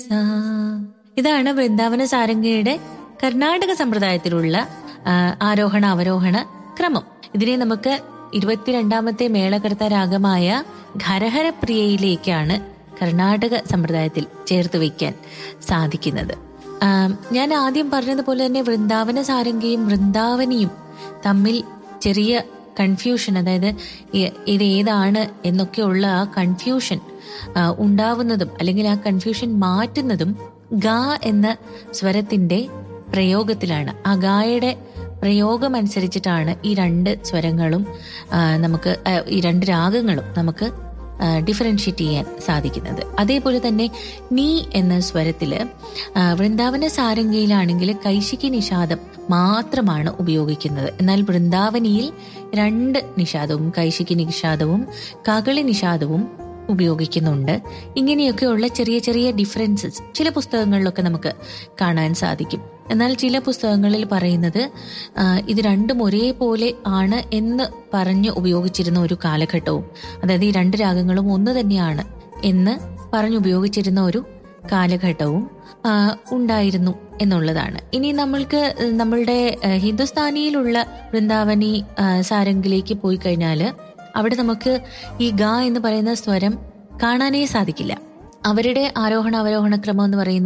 സാ ഇതാണ് വൃന്ദാവന സാരംഗയുടെ കർണാടക സമ്പ്രദായത്തിലുള്ള ആ, ആരോഹണ അവരോഹണ ക്രമം ഇതിനെ നമുക്ക് ഇരുപത്തിരണ്ടാമത്തെ മേളകർത്ത രാഗമായ ഖരഹരപ്രിയയിലേക്കാണ് കർണാടക സമ്പ്രദായത്തിൽ ചേർത്ത് വയ്ക്കാൻ സാധിക്കുന്നത് ആ, ഞാൻ ആദ്യം പറഞ്ഞതുപോലെ തന്നെ വൃന്ദാവന സാരംഗിയും വൃന്ദാവനിയും തമ്മിൽ ചെറിയ കൺഫ്യൂഷൻ അതായത് ഇ- ഇത് ഏതാണ് എന്നൊക്കെയുള്ള ആ കൺഫ്യൂഷൻ ആ, ഉണ്ടാവുന്നതും അല്ലെങ്കിൽ ആ കൺഫ്യൂഷൻ മാറ്റുന്നതും ഗ എന്ന സ്വരത്തിന്റെ പ്രയോഗത്തിലാണ് ആ ഗായുടെ പ്രയോഗം അനുസരിച്ചിട്ടാണ് ഈ രണ്ട് സ്വരങ്ങളും ആ, നമുക്ക് ആ, ഈ രണ്ട് രാഗങ്ങളും നമുക്ക് ഡിഫറൻഷിയേറ്റ് ചെയ്യാൻ സാധിക്കുന്നത് അതേപോലെ തന്നെ നീ എന്ന സ്വരത്തില് ആ, വൃന്ദാവന സാരംഗയിലാണെങ്കിൽ കൈശികി നിഷാദം മാത്രമാണ് ഉപയോഗിക്കുന്നത് എന്നാൽ വൃന്ദാവനിയിൽ രണ്ട് നിഷാദവും കൈശികി നിഷാദവും കകളി നിഷാദവും ഉപയോഗിക്കുന്നുണ്ട് ഇങ്ങനെയൊക്കെയുള്ള ചെറിയ ചെറിയ ഡിഫറൻസസ് ചില പുസ്തകങ്ങളിലൊക്കെ നമുക്ക് കാണാൻ സാധിക്കും എന്നാൽ ചില പുസ്തകങ്ങളിൽ പറയുന്നത് ആ, ഇത് രണ്ടും ഒരേപോലെ ആണ് എന്ന് പറഞ്ഞ് ഉപയോഗിച്ചിരുന്ന ഒരു കാലഘട്ടവും അതായത് ഈ രണ്ട് രാഗങ്ങളും ഒന്ന് തന്നെയാണ് എന്ന് പറഞ്ഞുപയോഗിച്ചിരുന്ന ഒരു കാലഘട്ടവും ആ, ഉണ്ടായിരുന്നു എന്നുള്ളതാണ് ഇനി നമ്മൾക്ക് നമ്മളുടെ ആ, ഹിന്ദുസ്ഥാനിയിലുള്ള വൃന്ദാവനി ആ, സാരംഗിലേക്ക് പോയി കഴിഞ്ഞാൽ അവിടെ നമുക്ക് ഈ ഗ എന്ന് പറയുന്ന സ്വരം കാണാനേ സാധിക്കില്ല അവരുടെ ആരോഹണ അവരോഹണ ക്രമം എന്ന് പറയുന്നത്